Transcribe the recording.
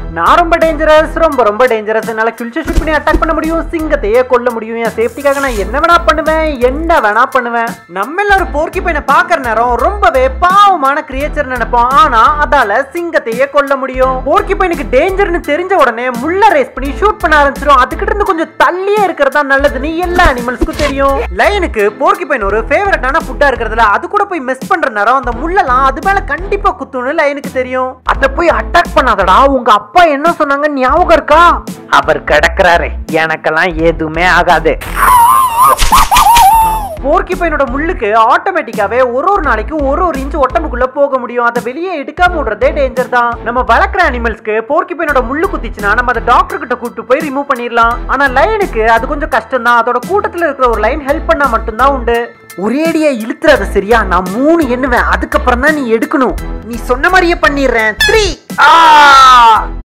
நான் ரொம்ப டேஞ்சரஸ் ரொம்ப ரொம்ப டேஞ்சரஸ் என்னால கிழிச்சு ஷூட் பண்ணி அட்டாக் பண்ண முடியும் சிங்கத்தையே கொல்ல முடியும் என் சேஃப்டிக்காக நான் என்ன வேணா பண்ணுவேன் என்ன வேணா பண்ணுவேன் நம்ம எல்லாரும் போர்க்கி பையனை பாக்குற நேரம் ரொம்பவே பாவமான கிரியேச்சர் நினைப்போம் ஆனா அதால சிங்கத்தையே கொல்ல முடியும் போர்க்கி பையனுக்கு டேஞ்சர்னு தெரிஞ்ச உடனே முள்ள ரேஸ் பண்ணி ஷூட் பண்ண ஆரம்பிச்சிடும் அதுக்கிட்ட இருந்து கொஞ்சம் தள்ளியே இருக்கிறதா நல்லதுன்னு எல்லா அனிமல்ஸ்க்கும் தெரியும் லைனுக்கு போர்க்கி பையன் ஒரு ஃபேவரட்டான ஃபுட்டா இருக்கிறதுல அது கூட போய் மிஸ் பண்ற நேரம் அந்த முள்ளெல்லாம் அது மேல கண்டிப்பா குத்தும்னு லைனுக்கு தெரியும் அத போய் அட்டாக் பண்ணாதடா உங்க அப்பா என்ன சொன்னாங்க ஞாபகம் இருக்கா அவர் கிடக்குறாரு எனக்கெல்லாம் எதுவுமே ஆகாது போர்க்கி பையனோட முள்ளுக்கு ஆட்டோமேட்டிக்காவே ஒரு ஒரு நாளைக்கு ஒரு ஒரு இன்ச் உடம்புக்குள்ள போக முடியும் அதை வெளியே எடுக்காம விடுறதே டேஞ்சர் தான் நம்ம வளர்க்குற அனிமல்ஸ்க்கு போர்க்கி பையனோட முள்ளு குத்திச்சுன்னா நம்ம அதை டாக்டர் கிட்ட கூட்டு போய் ரிமூவ் பண்ணிடலாம் ஆனா லைனுக்கு அது கொஞ்சம் கஷ்டம் தான் அதோட கூட்டத்துல இருக்கிற ஒரு லைன் ஹெல்ப் பண்ணா மட்டும்தான் உண்டு ஒரேடியா இழுத்துறாத சரியா நான் மூணு எண்ணுவேன் அதுக்கப்புறம் தான் நீ எடுக்கணும் நீ சொன்ன மாதிரியே பண்ணிடுறேன் த்ரீ ஆ